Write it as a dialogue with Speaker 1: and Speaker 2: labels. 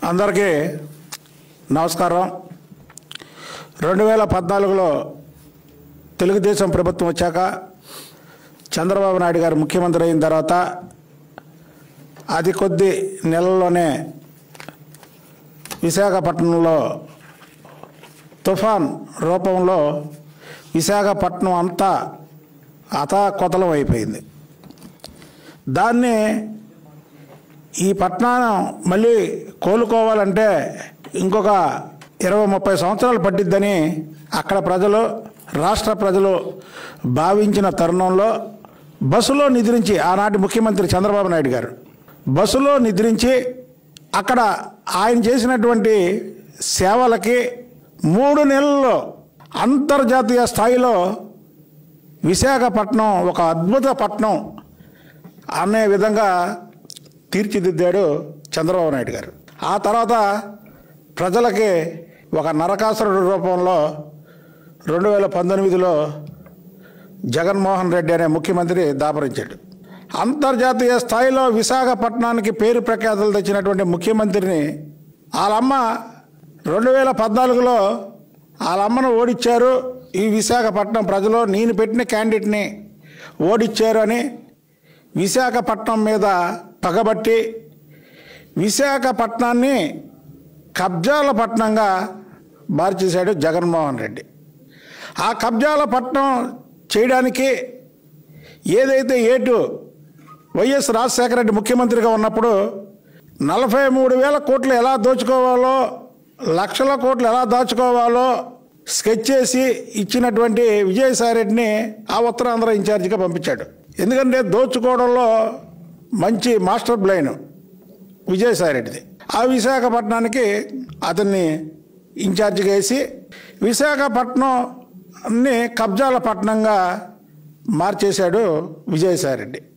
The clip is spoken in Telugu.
Speaker 1: అందరికీ నమస్కారం రెండు వేల పద్నాలుగులో తెలుగుదేశం ప్రభుత్వం వచ్చాక చంద్రబాబు నాయుడు గారు ముఖ్యమంత్రి అయిన తర్వాత అతి కొద్ది నెలల్లోనే విశాఖపట్నంలో తుఫాన్ రూపంలో విశాఖపట్నం అంతా అతాకొతలం అయిపోయింది దాన్ని ఈ పట్టణం మళ్ళీ కోలుకోవాలంటే ఇంకొక ఇరవై ముప్పై సంవత్సరాలు పట్టిద్దని అక్కడ ప్రజలు రాష్ట్ర ప్రజలు భావించిన తరుణంలో బస్సులో నిద్రించి ఆనాటి ముఖ్యమంత్రి చంద్రబాబు నాయుడు గారు బస్సులో నిద్రించి అక్కడ ఆయన చేసినటువంటి సేవలకి మూడు నెలల్లో అంతర్జాతీయ స్థాయిలో విశాఖపట్నం ఒక అద్భుత పట్టణం అనే విధంగా తీర్చిదిద్దాడు చంద్రబాబు నాయుడు గారు ఆ తర్వాత ప్రజలకి ఒక నరకాసురుడు రూపంలో రెండు వేల పంతొమ్మిదిలో జగన్మోహన్ రెడ్డి అనే ముఖ్యమంత్రి దాపరించాడు అంతర్జాతీయ స్థాయిలో విశాఖపట్నానికి పేరు ప్రఖ్యాతులు తెచ్చినటువంటి ముఖ్యమంత్రిని వాళ్ళమ్మ రెండు వేల పద్నాలుగులో వాళ్ళమ్మను ఓడిచ్చారు ఈ విశాఖపట్నం ప్రజలు నేను పెట్టిన క్యాండిడేట్ని ఓడిచ్చారు అని విశాఖపట్నం మీద పగబట్టి విశాఖపట్నాన్ని కబ్జాల పట్టణంగా మార్చేశాడు జగన్మోహన్ రెడ్డి ఆ కబ్జాల పట్టణం చేయడానికి ఏదైతే ఏటు వైఎస్ రాజశేఖర రెడ్డి ముఖ్యమంత్రిగా ఉన్నప్పుడు నలభై మూడు వేల కోట్లు ఎలా దోచుకోవాలో లక్షల కోట్లు ఎలా దాచుకోవాలో స్కెచ్ చేసి ఇచ్చినటువంటి విజయసాయి రెడ్డిని ఆ ఉత్తరాంధ్ర ఇన్ఛార్జిగా పంపించాడు ఎందుకంటే దోచుకోవడంలో మంచి మాస్టర్ బ్లైన్ విజయసాయి రెడ్డిది ఆ విశాఖపట్నానికి అతన్ని ఇన్ఛార్జిగా వేసి విశాఖపట్నాన్ని కబ్జాల పట్టణంగా మార్చేశాడు విజయసాయి రెడ్డి